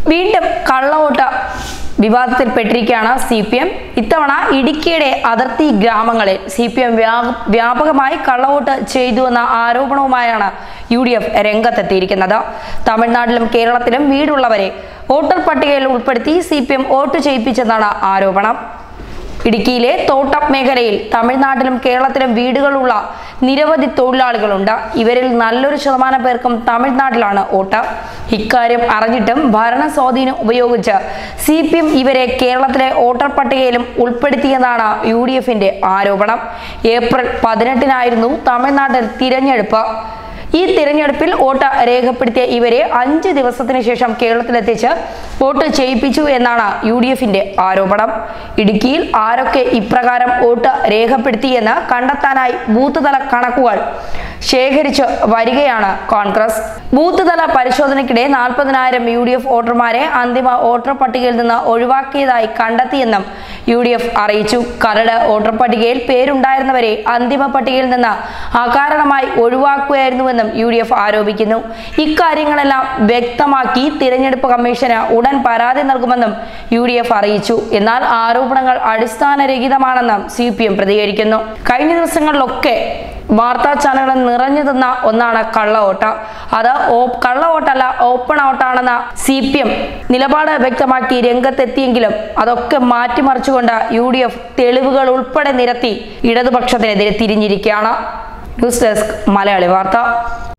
വീണ്ടും കള്ളവോട്ട് വിവാദത്തിൽപ്പെട്ടിരിക്കുകയാണ് C P M ഇത്തവണ ഇടുക്കിയുടെ അതിർത്തി ഗ്രാമങ്ങളിൽ സി പി എം വ്യാപകമായി കള്ളവോട്ട് ചെയ്തുവെന്ന ആരോപണവുമായാണ് യു ഡി എഫ് രംഗത്തെത്തിയിരിക്കുന്നത് തമിഴ്നാട്ടിലും കേരളത്തിലും വീടുള്ളവരെ വോട്ടർ പട്ടികയിൽ ഉൾപ്പെടുത്തി സി പി എം വോട്ട് ചെയ്യിപ്പിച്ചെന്നാണ് ആരോപണം ഇടുക്കിയിലെ തോട്ടം മേഖലയിൽ തമിഴ്നാട്ടിലും കേരളത്തിലും വീടുകളുള്ള നിരവധി തൊഴിലാളികളുണ്ട് ഇവരിൽ നല്ലൊരു ശതമാനം പേർക്കും തമിഴ്നാട്ടിലാണ് വോട്ട് ഇക്കാര്യം അറിഞ്ഞിട്ടും ഭരണ സ്വാധീനം ഉപയോഗിച്ച് സി പി എം ഇവരെ കേരളത്തിലെ വോട്ടർ പട്ടികയിലും ഉൾപ്പെടുത്തിയെന്നാണ് യു ഡി എഫിന്റെ ആരോപണം ഏപ്രിൽ പതിനെട്ടിനായിരുന്നു തമിഴ്നാട്ടിൽ തിരഞ്ഞെടുപ്പ് ഈ തിരഞ്ഞെടുപ്പിൽ വോട്ട് രേഖപ്പെടുത്തിയ ഇവരെ അഞ്ച് ദിവസത്തിന് ശേഷം കേരളത്തിലെത്തിച്ച് വോട്ട് ചെയ്യിപ്പിച്ചു എന്നാണ് യു ഡി എഫിന്റെ ആരോപണം ഇടുക്കിയിൽ ആരൊക്കെ ഇപ്രകാരം വോട്ട് രേഖപ്പെടുത്തിയെന്ന് കണ്ടെത്താനായി ബൂത്ത് തല കണക്കുകൾ ശേഖരിച്ച് വരികയാണ് കോൺഗ്രസ് ബൂത്ത് തല പരിശോധനയ്ക്കിടെ നാൽപ്പതിനായിരം യു ഡി എഫ് വോട്ടർമാരെ അന്തിമ വോട്ടർ പട്ടികയിൽ നിന്ന് ഒഴിവാക്കിയതായി കണ്ടെത്തിയെന്നും യു ഡി എഫ് അറിയിച്ചു കരട് വോട്ടർ പട്ടികയിൽ പേരുണ്ടായിരുന്നവരെ അന്തിമ പട്ടികയിൽ നിന്ന് അകാരണമായി ഒഴിവാക്കുകയായിരുന്നുവെന്നും യു ഡി എഫ് ആരോപിക്കുന്നു ഇക്കാര്യങ്ങളെല്ലാം വ്യക്തമാക്കി തിരഞ്ഞെടുപ്പ് കമ്മീഷന് ഉടൻ പരാതി നൽകുമെന്നും യു ഡി എഫ് അറിയിച്ചു എന്നാൽ ആരോപണങ്ങൾ അടിസ്ഥാനരഹിതമാണെന്നും സി പി എം പ്രതികരിക്കുന്നു കഴിഞ്ഞ ദിവസങ്ങളിലൊക്കെ വാർത്താ ചാനലുകൾ നിറഞ്ഞു നിന്ന ഒന്നാണ് കള്ളവോട്ട് അത് ഓ- കള്ളവോട്ടല്ല ഓപ്പൺ ഔട്ടാണെന്ന സി പി എം നിലപാട് വ്യക്തമാക്കി രംഗത്തെത്തിയെങ്കിലും അതൊക്കെ മാറ്റിമറിച്ചുകൊണ്ട് യു ഡി എഫ് തെളിവുകൾ ഉൾപ്പെടെ നിരത്തി ഇടതുപക്ഷത്തിനെതിരെ തിരിഞ്ഞിരിക്കുകയാണ് ന്യൂസ് ഡെസ്ക് മലയാളി വാർത്ത